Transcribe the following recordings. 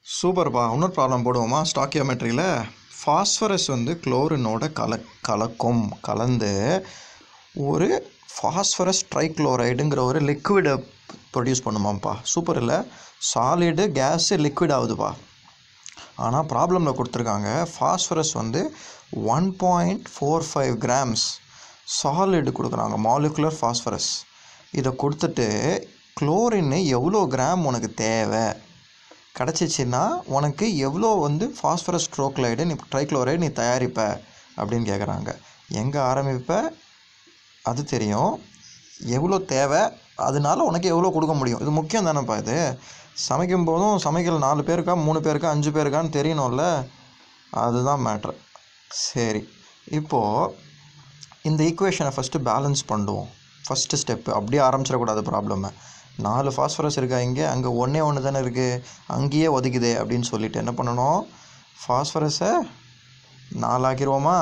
சூப்பர்ப்பா இன்னொரு ப்ராப்ளம் போடுவோமா ஸ்டாக்கியோமெட்ரியில் ஃபாஸ்பரஸ் வந்து குளோரினோட கல கலக்கும் கலந்து ஒரு ஃபாஸ்பரஸ் ட்ரைக்ளோரைடுங்கிற ஒரு லிக்விடை ப்ரொடியூஸ் பண்ணுமாம்ப்பா சூப்பர் இல்லை சாலிடு கேஸு லிக்விட் ஆகுதுப்பா ஆனால் ப்ராப்ளமில் கொடுத்துருக்காங்க ஃபாஸ்பரஸ் வந்து one point four five grams solid கொடுக்குறாங்க மாலிகுலர் ஃபாஸ்பரஸ் இதை கொடுத்துட்டு குளோரின் எவ்வளோ கிராம் உனக்கு தேவை கிடச்சிச்சின்னா உனக்கு எவ்வளோ வந்து ஃபாஸ்பரஸ் ட்ரோக்ளைடு நீ ட்ரைக்ளோரைடு நீ தயாரிப்ப அப்படின்னு கேட்குறாங்க எங்கே ஆரம்பிப்ப அது தெரியும் எவ்வளோ தேவை அதனால உனக்கு எவ்வளோ கொடுக்க முடியும் இது முக்கியம் தானேப்பா இது சமைக்கும் போதும் சமைக்கல நாலு பேருக்கா மூணு பேருக்கா அஞ்சு பேருக்கான்னு தெரியணும்ல அதுதான் மேட்ரு சரி இப்போது இந்த ஈக்குவேஷனை ஃபஸ்ட்டு பேலன்ஸ் பண்ணுவோம் ஃபஸ்ட்டு ஸ்டெப்பு அப்படியே ஆரம்பிச்சிடக்கூடாது ப்ராப்ளமை நாலு ஃபாஸ்பரஸ் இருக்கா இங்கே அங்கே ஒன்றே ஒன்று தானே இருக்குது அங்கேயே ஒதுக்குதே அப்படின்னு சொல்லிட்டு என்ன பண்ணணும் ஃபாஸ்பரஸை நாலாக்கிடுவோமா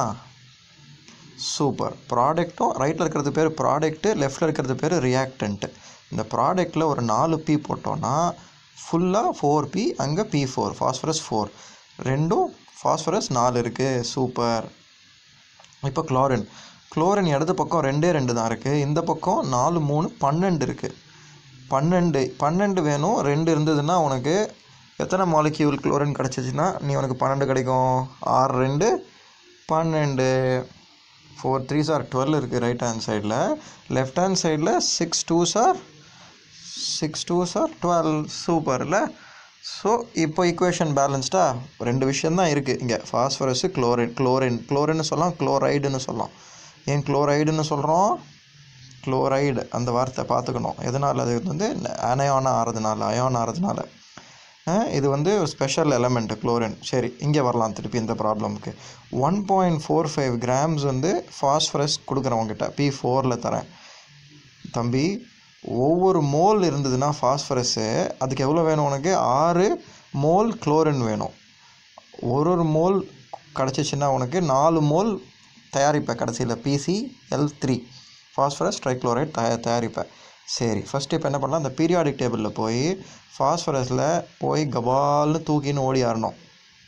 சூப்பர் ப்ராடக்ட்டும் ரைட்டில் இருக்கிறது பேர் ப்ராடக்ட்டு லெஃப்ட்டில் இருக்கிறது பேர் ரியாக்டன்ட்டு இந்த ப்ராடக்ட்டில் ஒரு நாலு பி போட்டோன்னா ஃபுல்லாக ஃபோர் பி அங்கே பி ஃபோர் ஃபாஸ்பரஸ் ஃபோர் ரெண்டும் ஃபாஸ்பரஸ் நாலு இருக்குது சூப்பர் இப்போ குளோரின் குளோரின் இடது பக்கம் ரெண்டே ரெண்டு தான் இருக்குது இந்த பக்கம் நாலு மூணு பன்னெண்டு இருக்குது பன்னெண்டு பன்னெண்டு வேணும் ரெண்டு இருந்ததுன்னா உனக்கு எத்தனை மாலிக்யூல் குளோரின் கிடச்சிச்சின்னா நீ உனக்கு பன்னெண்டு கிடைக்கும் ஆறு ரெண்டு பன்னெண்டு ஃபோர் த்ரீ சார் டுவெல் இருக்குது ரைட் ஹேண்ட் சைடில் லெஃப்ட் ஹேண்ட் சைடில் six two are six two are twelve சூப்பரில் ஸோ இப்போ ஈக்குவேஷன் பேலன்ஸ்டா ரெண்டு விஷயந்தான் இருக்குது இங்கே ஃபாஸ்பரஸு குளோரின் குளோரின் குளோரின்னு சொல்லலாம் குளோரைடுன்னு சொல்லலாம் ஏன் குளோரைடுன்னு சொல்கிறோம் குளோரைடு அந்த வார்த்தை பார்த்துக்கணும் எதனால் அது வந்து அனயானாக ஆகிறதுனால அயான் ஆகிறதுனால இது வந்து ஸ்பெஷல் எலமெண்ட் குளோரின் சரி இங்கே வரலாம் திருப்பி இந்த ப்ராப்ளம்க்கு one point four five grams வந்து ஃபாஸ்பரஸ் கொடுக்குறவங்ககிட்ட பி ஃபோரில் தரேன் தம்பி ஒவ்வொரு மோல் இருந்ததுன்னா ஃபாஸ்பரஸ்ஸு அதுக்கு எவ்வளோ வேணும் உனக்கு ஆறு மோல் குளோரின் வேணும் ஒரு ஒரு மோல் கிடச்சிச்சின்னா உனக்கு நாலு மோல் தயாரிப்பேன் கடைசியில் PC L three phosphorus trichloride தயா தயாரிப்பேன் சரி ஃபஸ்ட்டு இப்போ என்ன பண்ணலாம் அந்த பீரியாடிக் டேபிளில் போய் ஃபாஸ்பரஸில் போய் கபால்னு தூக்கின்னு ஓடி ஆடணும்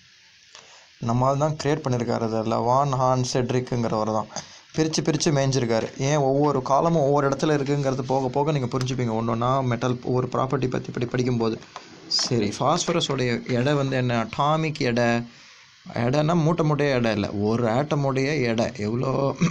நம்மால் தான் க்ரியேட் பண்ணியிருக்காரு அதில் வான் ஹான் செட்ரிக்குங்கிறவர் தான் பிரித்து பிரித்து மேய்ஞ்சிருக்காரு ஏன் ஒவ்வொரு காலமும் ஒவ்வொரு இடத்துல இருக்குங்கிறது போக போக நீங்கள் புரிஞ்சுப்பீங்க ஒன்று ஒன்றா மெட்டல் ஒவ்வொரு ப்ராப்பர்ட்டி பற்றி படி படிக்கும்போது சரி ஃபாஸ்பரஸோடைய எடை வந்து என்ன அட்டாமிக் எடை எடைன்னா மூட்டை மூட்டையே எடை இல்லை ஒரு ஆட்டமுடைய எடை எவ்வளோ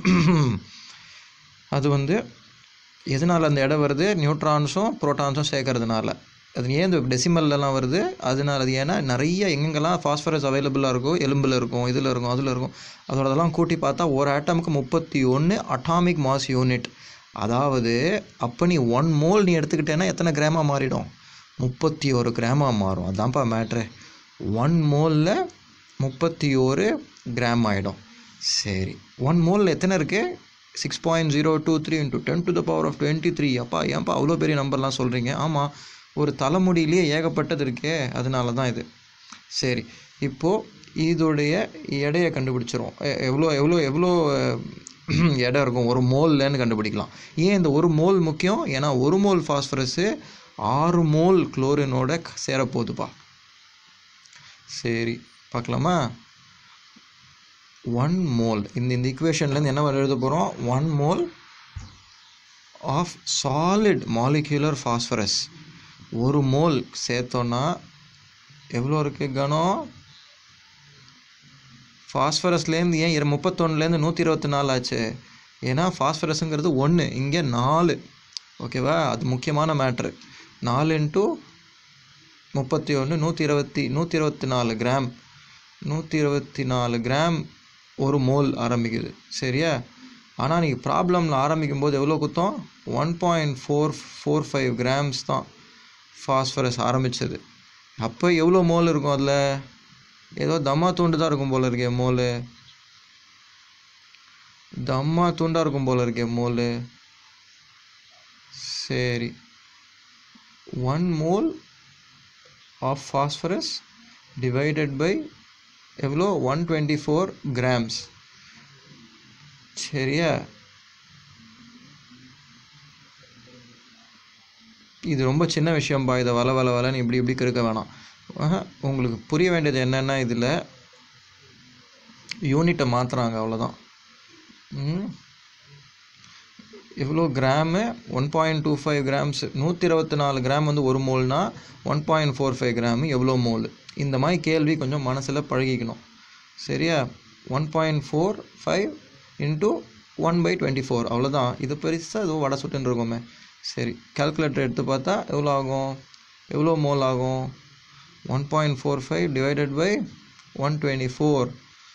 அது வந்து எதனால் அந்த எடை வருது நியூட்ரான்ஸும் ப்ரோட்டான்ஸும் சேர்க்கறதுனால அது ஏன் இந்த டெசிமல்லலாம் வருது அதனால அது ஏன்னா நிறைய எங்கெங்கெல்லாம் ஃபாஸ்பரஸ் அவைலபிளாக இருக்கும் எலும்பில் இருக்கும் இதில் இருக்கும் அதில் இருக்கும் அதோடதெல்லாம் கூட்டி பார்த்தா ஒரு ஆட்டமுக்கு முப்பத்தி ஒன்று அட்டாமிக் மாஸ் யூனிட் அதாவது அப்போ நீ ஒன் மோல் நீ எடுத்துக்கிட்டேன்னா எத்தனை கிராமாக மாறிடும் முப்பத்தி ஒரு கிராமாக மாறும் அதான்ப்பா மேட்ரு ஒன் மோலில் முப்பத்தி ஒரு கிராம் ஆகிடும் சரி ஒன் மோலில் எத்தனை இருக்குது six point zero two three into ten to the power of twenty three அப்பா ஏன்ப்பா அவ்வளோ பெரிய நம்பர்லாம் சொல்கிறீங்க ஆமாம் ஒரு தலைமுடியிலேயே ஏகப்பட்டது இருக்கே அதனால தான் இது சரி இப்போது இதோடைய எடையை கண்டுபிடிச்சிரும் எவ்வளோ எவ்வளோ எவ்வளோ எடை இருக்கும் ஒரு மோல்லன்னு கண்டுபிடிக்கலாம் ஏன் இந்த ஒரு மோல் முக்கியம் ஏன்னா ஒரு மோல் ஃபாஸ்பரஸு ஆறு மோல் குளோரினோட சேரப்போகுதுப்பா சரி பார்க்கலாமா ஒன் மோல் இந்த இந்த இக்குவேஷன்லேருந்து என்ன எழுத போகிறோம் one mole of solid molecular phosphorus ஒரு மோல் சேர்த்தோன்னா எவ்வளோ இருக்குது கனம் ஃபாஸ்பரஸ்லேருந்து ஏன் இரு முப்பத்தொன்னுலேருந்து நூற்றி இருபத்தி நாலு ஆச்சு ஏன்னா ஃபாஸ்பரஸுங்கிறது ஒன்று இங்கே நாலு ஓகேவா அது முக்கியமான மேட்ரு நாலு இன்ட்டு முப்பத்தி ஒன்று நூற்றி இருபத்தி நூற்றி இருபத்தி நாலு கிராம் நூற்றி இருபத்தி நாலு கிராம் ஒரு மோல் ஆரம்பிக்குது சரியா ஆனால் நீங்கள் ப்ராப்ளமில் ஆரம்பிக்கும் போது எவ்வளோ குத்தம் one point four four five grams தான் ஃபாஸ்பரஸ் ஆரம்பித்தது அப்போ எவ்வளோ மோல் இருக்கும் அதில் ஏதோ தம்மா தூண்டு தான் இருக்கும் போல் இருக்கே மோல் தம்மா தூண்டாக இருக்கும் போல் இருக்கே மோல் சரி one mole of phosphorus divided by எவ்வளோ ஒன் டுவெண்ட்டி ஃபோர் கிராம்ஸ் சரியா இது ரொம்ப சின்ன விஷயம்பா இதை வள வள வளன்னு இப்படி இப்படி கிறுக்க வேணாம் ஆஹா, உங்களுக்கு புரிய வேண்டியது என்னென்னா இதில் யூனிட்டை மாற்றுறாங்க அவ்வளோதான் ம் எவ்வளோ gram one point two five grams நூற்றி இருபத்தி நாலு கிராம் வந்து ஒரு மோல்னா one point four five gram எவ்வளோ மோல் இந்த மாதிரி கேள்வி கொஞ்சம் மனசில் பழகிக்கணும் சரியா one point four five into one by twenty four அவ்வளோதான் இது பெருசாக ஏதோ வடை சுட்டுன்னு இருக்கோமே சரி கால்குலேட்டர் எடுத்து பார்த்தா எவ்வளோ ஆகும் எவ்வளோ மோல் ஆகும் one point four five divided by one twenty four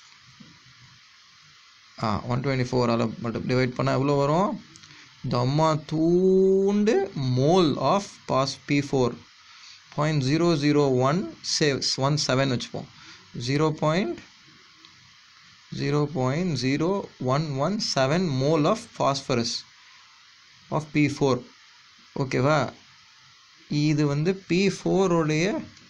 ஆ ஒன் டுவெண்ட்டி ஃபோர் அதில் மட்டும் டிவைட் பண்ணால் எவ்வளோ வரும் தம்மா தூண்டு mole of phos P four point zero zero one saves one seven வச்சுப்போம் zero point zero point zero one one seven mole of phosphorus of P four ஓகேவா இது வந்து பி ஃபோருடைய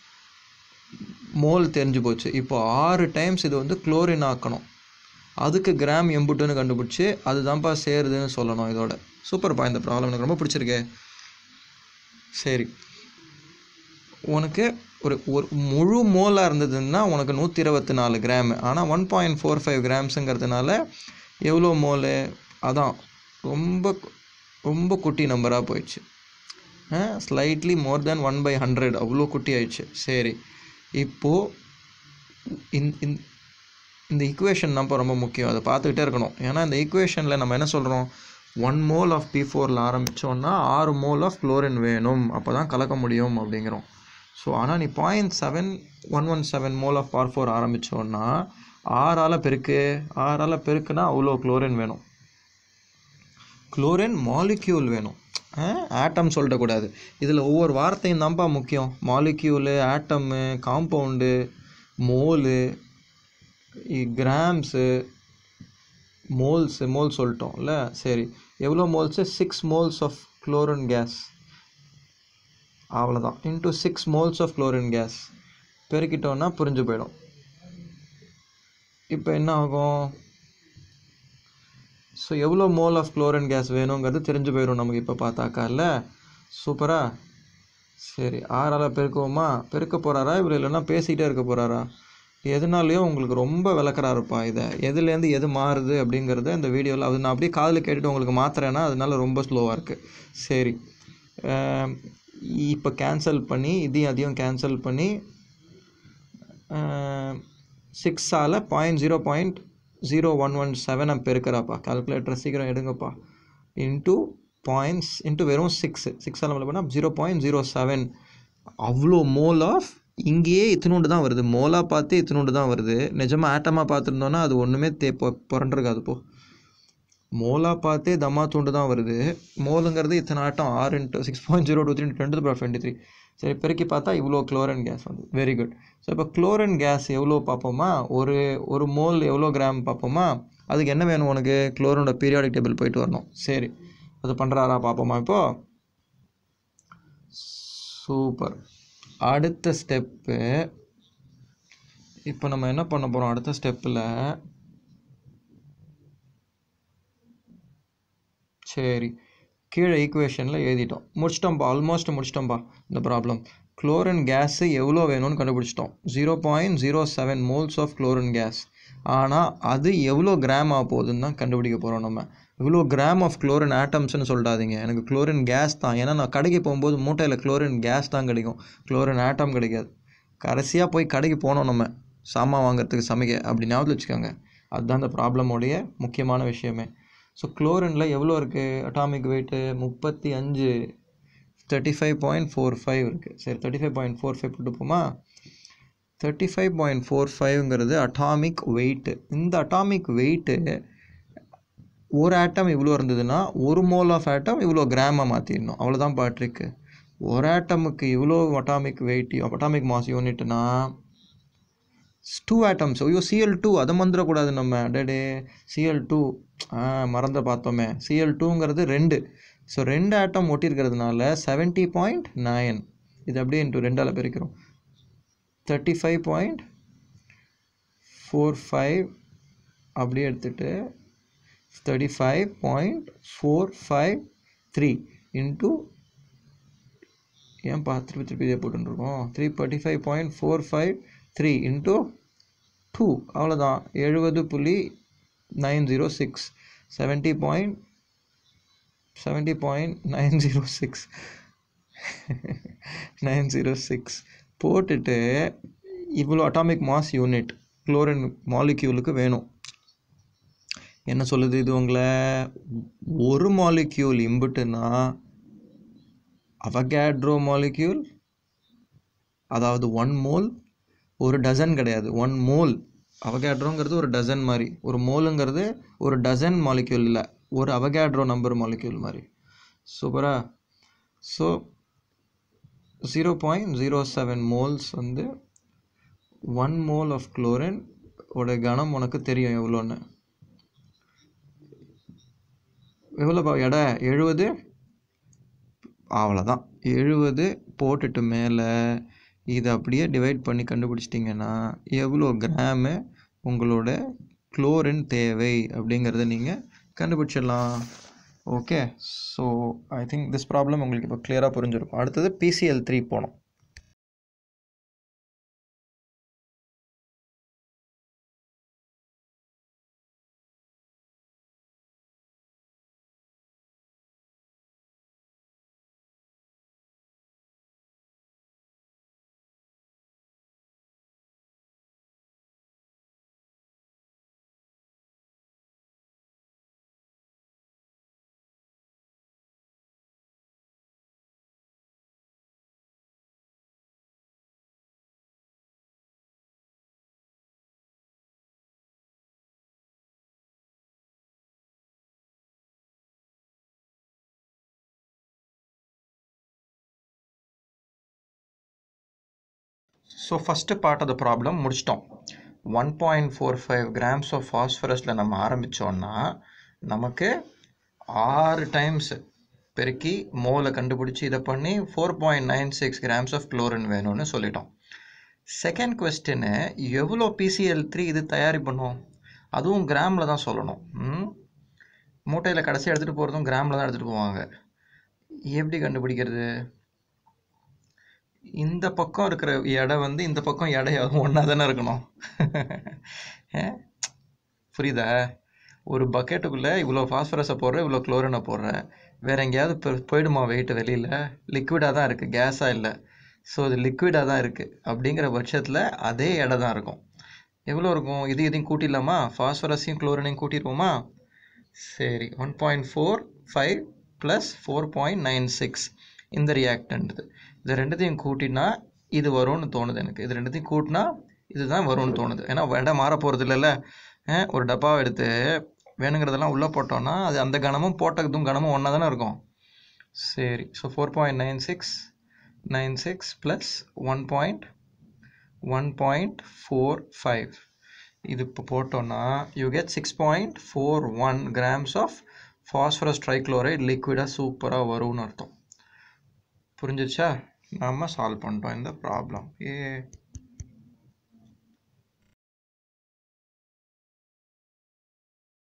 மோல் தெரிஞ்சு போச்சு இப்போ ஆறு டைம்ஸ் இது வந்து குளோரின் ஆக்கணும் அதுக்கு கிராம் எம்புட்டுன்னு கண்டுபிடிச்சி அதுதான்ப்பா சேருதுன்னு சொல்லணும் இதோட சூப்பர்ப்பா இந்த ப்ராப்ளம் எனக்கு ரொம்ப பிடிச்சிருக்கே சரி உனக்கு ஒரு ஒரு முழு மோலாக இருந்ததுன்னா உனக்கு நூற்றி இருபத்தி நாலு கிராம் ஆனால் ஒன் பாயிண்ட் ஃபோர் ஃபைவ் கிராம்ஸுங்கிறதுனால எவ்வளோ மோலு அதான் ரொம்ப ரொம்ப குட்டி நம்பராக போயிடுச்சு slightly more than one by hundred அவ்வளோ குட்டி ஆயிடுச்சு சரி இப்போது இந் இந் இந்த ஈக்குவேஷன் தான்ப்பா ரொம்ப முக்கியம் அதை பார்த்துக்கிட்டே இருக்கணும் ஏன்னா இந்த ஈக்குவேஷனில் நம்ம என்ன சொல்கிறோம் ஒன் மோல் ஆஃப் பி ஃபோரில் ஆரம்பித்தோன்னா ஆறு மோல் ஆஃப் குளோரின் வேணும் அப்போ தான் கலக்க முடியும் அப்படிங்கிறோம் ஸோ ஆனால் நீ point seven one one seven mole of R four ஆரம்பித்தோன்னா ஆறால் பெருக்கு ஆறால் பெருக்குனா அவ்வளோ குளோரின் வேணும் குளோரின் மாலிக்யூல் வேணும் ஆட்டம் சொல்லிடக்கூடாது இதில் ஒவ்வொரு வார்த்தையும் தான்ப்பா முக்கியம் molecule atom compound mole grams moles mole சொல்லிட்டோம்ல சரி எவ்வளோ moles six moles of chlorine gas அவ்வளோதான் into six moles of chlorine gas பெருக்கிட்டோன்னா புரிஞ்சு போயிடும் இப்போ என்ன ஆகும் ஸோ எவ்வளோ மோல் ஆஃப் குளோரின் கேஸ் வேணுங்கிறது தெரிஞ்சு போயிடும் நமக்கு இப்போ பார்த்தாக்கா இல்லை சூப்பரா சரி ஆறால் பெருக்குவோமா பெருக்க போகிறாரா இவர் இல்லைன்னா பேசிக்கிட்டே இருக்க போகிறாரா எதுனாலையும் உங்களுக்கு ரொம்ப விளக்குறாருப்பா இதை எதுலேருந்து எது மாறுது அப்படிங்கிறத இந்த வீடியோவில் அது நான் அப்படியே காதில் கேட்டுட்டு உங்களுக்கு மாத்துறேன்னா அதனால ரொம்ப ஸ்லோவாக இருக்குது சரி இப்போ கேன்சல் பண்ணி இதையும் அதையும் கேன்சல் பண்ணி சிக்ஸால் point zero point zero one one செவனை பெருக்கிறாப்பா கால்குலேட்டர் சீக்கிரம் எடுங்கப்பா இன்ட்டு பாயிண்ட்ஸ் இன்ட்டு வெறும் சிக்ஸ் சிக்ஸால் மேலே பண்ணால் ஜீரோ பாயிண்ட் ஜீரோ செவன் அவ்வளோ மோல் ஆஃப் இங்கேயே இத்தினோண்டு தான் வருது மோலாக பார்த்து இத்தினோண்டு தான் வருது நிஜமாக ஆட்டமாக பார்த்துருந்தோன்னா அது ஒன்றுமே தே பொ- புரண்டிருக்காது போ மோலாக பார்த்தே தம்மா தூண்டு தான் வருது மோலுங்கிறது இத்தனை ஆட்டம் ஆறு into six point zero two three twenty ப்ரா டுவெண்ட்டி த்ரீ சரி பெருக்கி பார்த்தா இவ்வளோ குளோரின் கேஸ் வந்து வெரி குட் ஸோ இப்போ குளோரின் கேஸ் எவ்வளோ பார்ப்போமா ஒரு ஒரு மோல் எவ்வளோ கிராம் பார்ப்போமா அதுக்கு என்ன வேணும் உனக்கு குளோரினோட பீரியாடிக் டேபிள் போயிட்டு வரணும் சரி அது பண்ணுறாரா பார்ப்போமா இப்போது சூப்பர் அடுத்த ஸ்டெப்பு இப்போ நம்ம என்ன பண்ண போகிறோம் அடுத்த ஸ்டெப்பில் சரி கீழே ஈக்குவேஷனில் எழுதிட்டோம் முடிச்சிட்டோம்ப்பா ஆல்மோஸ்ட் முடிச்சிட்டோம்ப்பா இந்த ப்ராப்ளம் குளோரின் கேஸு எவ்வளோ வேணும்னு கண்டுபிடிச்சிட்டோம் zero point zero seven moles of chlorine gas ஆனால் அது எவ்வளோ கிராம் ஆக போகுதுன்னு தான் கண்டுபிடிக்க போகிறோம் நம்ம இவ்வளோ கிராம் ஆஃப் குளோரின் ஆட்டம்ஸ்னு சொல்லிட்டாதீங்க எனக்கு குளோரின் கேஸ் தான் ஏன்னா நான் கடைக்கு போகும்போது மூட்டையில் குளோரின் கேஸ் தான் கிடைக்கும் குளோரின் ஆட்டம் கிடைக்காது கடைசியாக போய் கடைக்கு போனோம் நம்ம சாமான் வாங்குறதுக்கு சமைக்க அப்படி ஞாபகம் வச்சுக்கோங்க அதுதான் இந்த ப்ராப்ளமோடைய முக்கியமான விஷயமே ஸோ குளோரினில் எவ்வளோ இருக்குது அட்டாமிக் வெயிட்டு முப்பத்தி அஞ்சு thirty five point four five இருக்குது சரி thirty five point four five போட்டுப்போமா தேர்ட்டி ஃபைவ் பாயிண்ட் ஃபோர் ஃபைவ்ங்கிறது அட்டாமிக் வெயிட்டு இந்த அட்டாமிக் வெயிட்டு ஒரு ஆட்டம் இவ்வளோ இருந்ததுன்னா ஒரு மோல் ஆஃப் ஆட்டம் இவ்வளோ கிராமாக மாற்றிடணும் அவ்வளோதான் பாட்ரிக்கு ஒரு ஆட்டமுக்கு இவ்வளோ அட்டாமிக் வெயிட் அட்டாமிக் மாஸ் யூனிட்னா டூ ஆட்டம்ஸ் ஐயோ சிஎல் டூ அதை மறந்துடக்கூடாது நம்ம டேடே சிஎல் டூ ஆ மறந்த பார்த்தோமே சிஎல் டூங்கிறது ரெண்டு ஸோ ரெண்டு ஆட்டம் ஒட்டியிருக்கிறதுனால செவன்ட்டி பாயிண்ட் நைன் இது அப்படியே இன்ட்டு ரெண்டால் பிரிக்கிறோம் thirty five point four five அப்படியே எடுத்துகிட்டு thirty five point four five three into ஏன்பா திருப்பி திருப்பி இதே போட்டுருக்கோம் three thirty five point four five three into two அவ்வளோதான் எழுபது புள்ளி nine zero six seventy point seventy point nine zero six nine zero six போட்டுட்டு இவ்வளோ அட்டாமிக் மாஸ் யூனிட் குளோரின் மாலிக்யூலுக்கு வேணும் என்ன சொல்லுது இது உங்களை ஒரு மாலிக்யூல் இம்புட்டுனா அவகேட்ரோ மாலிக்யூல் அதாவது ஒன் மோல் ஒரு டசன் கிடையாது ஒன் மோல் அவகேட்ரோங்கிறது ஒரு டசன் மாதிரி ஒரு மோலுங்கிறது ஒரு டசன் மாலிக்யூல் இல்லை ஒரு அவகேட்ரோ நம்பர் மாலிக்யூல் மாதிரி சூப்பரா so zero point zero seven moles வந்து ஒன் மோல் ஆஃப் குளோரின் ஓட கணம் உனக்கு தெரியும் எவ்வளோன்னு எவ்வளோப்பா எடை எழுபது அவ்வளோதான் எழுபது போட்டுட்டு மேலே இதை அப்படியே டிவைட் பண்ணி கண்டுபிடிச்சிட்டிங்கன்னா எவ்வளோ கிராமு உங்களோட குளோரின் தேவை அப்படிங்கிறத நீங்கள் கண்டுபிடிச்சிடலாம் okay so I think this problem உங்களுக்கு இப்போ கிளியராக புரிஞ்சிருக்கும் அடுத்தது பிசிஎல் த்ரீ போனோம் so first part of the problem முடிச்சிட்டோம் one point four five grams of ஃபாஸ்பரஸில் நம்ம ஆரம்பித்தோன்னா நமக்கு ஆறு டைம்ஸ் பெருக்கி மோலை கண்டுபிடிச்சி இதை பண்ணி four point nine six grams of chlorine வேணும்னு சொல்லிட்டோம் செகண்ட் கொஸ்டின்னு எவ்வளோ பிசிஎல் த்ரீ இது தயாரி பண்ணும் அதுவும் கிராமில் தான் சொல்லணும் ம்? மூட்டையில் கடைசி எடுத்துகிட்டு போகிறதும் கிராமில் தான் எடுத்துகிட்டு போவாங்க எப்படி கண்டுபிடிக்கிறது இந்த பக்கம் இருக்கிற எடை வந்து இந்த பக்கம் எடை ஒன்றா தானே இருக்கணும் ஏ? புரியுதா ஒரு பக்கெட்டுக்குள்ளே இவ்வளோ ஃபாஸ்பரஸை போடுற இவ்வளோ குளோரினை போடுற வேற எங்கேயாவது போய்- போயிடுமா வெயிட் வெளியில் லிக்விடாக தான் இருக்குது கேஸாக இல்லை ஸோ இது லிக்விடாக தான் இருக்குது அப்படிங்கிற பட்சத்தில் அதே எடை தான் இருக்கும் எவ்வளோ இருக்கும் இது இதையும் கூட்டிடலாமா ஃபாஸ்பரஸையும் குளோரினையும் கூட்டிடுவோமா சரி one point four five plus four point nine six இந்த ரியாக்டன்ட் இது ரெண்டுத்தையும் கூட்டினா இது வரும்னு தோணுது எனக்கு இது ரெண்டுத்தையும் கூட்டினா இதுதான் வரும்னு தோணுது ஏன்னா இடம் மாற போகிறது இல்லைல்ல அஹ் ஒரு டப்பாவை எடுத்து வேணுங்கிறதெல்லாம் உள்ளே போட்டோம்னா அது அந்த கணமும் போட்டதும் கணமும் ஒன்றா தானே இருக்கும் சரி so four point nine six nine six plus one point one point four five இது இப்போ போட்டோன்னா you get six point four one grams of phosphorus trichloride லிக்விடாக சூப்பராக வரும்னு அர்த்தம் புரிஞ்சிருச்சா நம்ம சால்வ் பண்ணிட்டோம் இந்த ப்ராப்ளம் ஏ